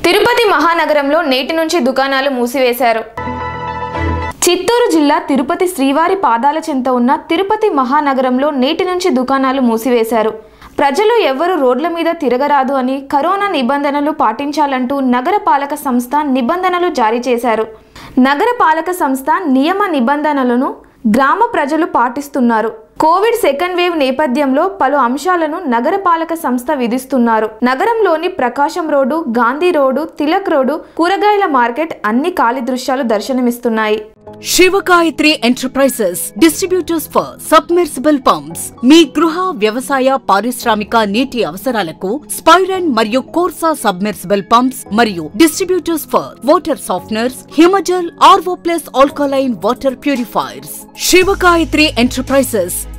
తిరుపతి మహానగరంలో నేటి నుంచి దుకాణాలు మూసివేశారు చిత్తూరు జిల్లా తిరుపతి శ్రీవారి పాదాల చెంత ఉన్న తిరుపతి మహానగరంలో నేటి నుంచి దుకాణాలు మూసివేశారు ప్రజలు ఎవ్వరూ రోడ్ల మీద తిరగరాదు అని కరోనా నిబంధనలు పాటించాలంటూ నగర పాలక సంస్థ నిబంధనలు జారీ చేశారు నగర పాలక సంస్థ నియమ నిబంధనలను గ్రామ ప్రజలు పాటిస్తున్నారు కోవిడ్ సెకండ్ వేవ్ నేపథ్యంలో పలు అంశాలను నగరపాలక సంస్థ విధిస్తున్నారు నగరంలోని Prakasam road Gandhi road Tilak road కూరగాయల మార్కెట్ అన్ని ఖాళీ దృశ్యాలు దర్శనమిస్తున్నాయి Shivagayatri enterprises distributors for submersible pumps మీ గృహ వ్యవసాయ పారిశ్రామిక నీటి అవసరాలకు స్పైరన్ మరియు కోర్సా సబ్మెర్సిబుల్ పంప్స్ మరియు distributors for water softeners Himajal RO plus alkaline water purifiers Shivagayatri enterprises